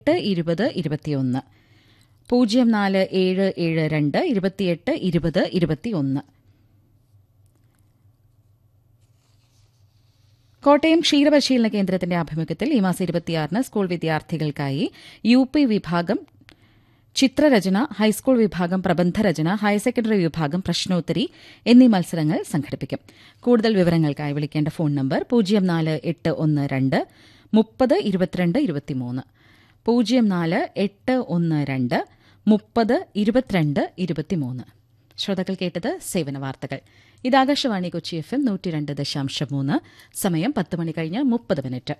എട്ട് ഇരുപത് ഇരുപത്തിയൊന്ന് പൂജ്യം നാല് ഏഴ് ഏഴ് രണ്ട് ഇരുപത്തിയെട്ട് ഇരുപത് ഇരുപത്തിയൊന്ന് കോട്ടയം ക്ഷീരപരിശീലന കേന്ദ്രത്തിന്റെ ആഭിമുഖ്യത്തിൽ ഈ മാസം ഇരുപത്തിയാറിന് സ്കൂൾ വിദ്യാർത്ഥികൾക്കായി യു പി വിഭാഗം ചിത്രരചന ഹൈസ്കൂൾ വിഭാഗം പ്രബന്ധരചന ഹയർ സെക്കൻഡറി വിഭാഗം പ്രശ്നോത്തരി എന്നീ മത്സരങ്ങൾ സംഘടിപ്പിക്കും കൂടുതൽ വിവരങ്ങൾക്കായി വിളിക്കേണ്ട ഫോൺ നമ്പർ പൂജ്യം നാല് എട്ട് ഒന്ന് രണ്ട് മുപ്പത് ഇരുപത്തിരണ്ട് ഇരുപത്തിമൂന്ന് പൂജ്യം നാല് എട്ട് ഒന്ന് രണ്ട് മുപ്പത് ഇരുപത്തിരണ്ട് ഇരുപത്തിമൂന്ന് ശ്രോതാക്കൾ കേട്ടത് സേവന വാർത്തകൾ ഇത് ആകാശവാണി കൊച്ചി എഫ് എം നൂറ്റി രണ്ട് ദശാംശം മൂന്ന് സമയം പത്ത് മണി കഴിഞ്ഞ് മുപ്പത് minute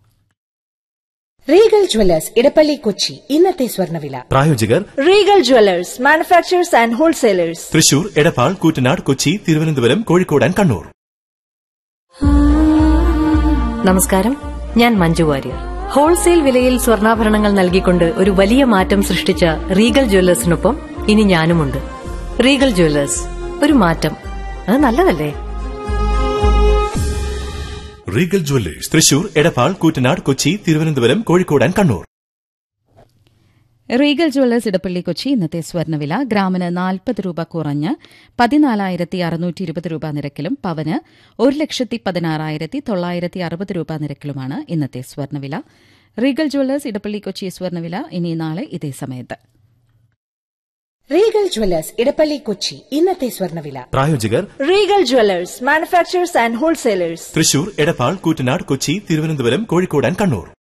Regal jewellers Edappally Kochi ഇന്നത്തെ സ്വർണ്ണവില പ്രായോജകർ Regal jewellers manufacturers and wholesalers Thrissur Edappal Koottanad Kochi Thiruvananthapuram Kozhikode and Kannur നമസ്കാരം ഞാൻ മഞ്ജു വാര്യർ ഹോൾസെയിൽ വിലയിൽ സ്വർണ്ണാഭരണങ്ങൾ നൽകിക്കൊണ്ട് ഒരു വലിയ മാറ്റം സൃഷ്ടിച്ച റീഗൽ ജ്വല്ലേഴ്സിനൊപ്പം ഇനി ഞാനുമുണ്ട് റീഗൽ ജ്വല്ലേഴ്സ് ഒരു മാറ്റം അത് നല്ലതല്ലേ Regal jewellers Thrissur Edappal Koottanad Kochi Thiruvananthapuram Kozhikode and Kannur Regal jewellers Edappally Kochi ഇന്നത്തെ സ്വർണ്ണവില ഗ്രാമിന് നാൽപ്പത് രൂപ കുറഞ്ഞ് പതിനാലായിരത്തി അറുന്നൂറ്റി ഇരുപത് രൂപ നിരക്കിലും പവന് ഒരു ലക്ഷത്തി പതിനാറായിരത്തി തൊള്ളായിരത്തി അറുപത് രൂപ നിരക്കിലുമാണ് ഇന്നത്തെ സ്വർണ്ണവില റീഗൽ ജ്വല്ലേഴ്സ് ഇടപ്പള്ളി കൊച്ചി സ്വർണ്ണവില ഇനി നാളെ ഇതേ സമയത്ത് റീഗൽ ജ്വല്ലേഴ്സ് ഇടപ്പള്ളി കൊച്ചി ഇന്നത്തെ സ്വർണ്ണവില പ്രായോജകർ Regal jewellers manufacturers and wholesalers Thrissur Edappal Koottanad Kochi Thiruvananthapuram Kozhikode and Kannur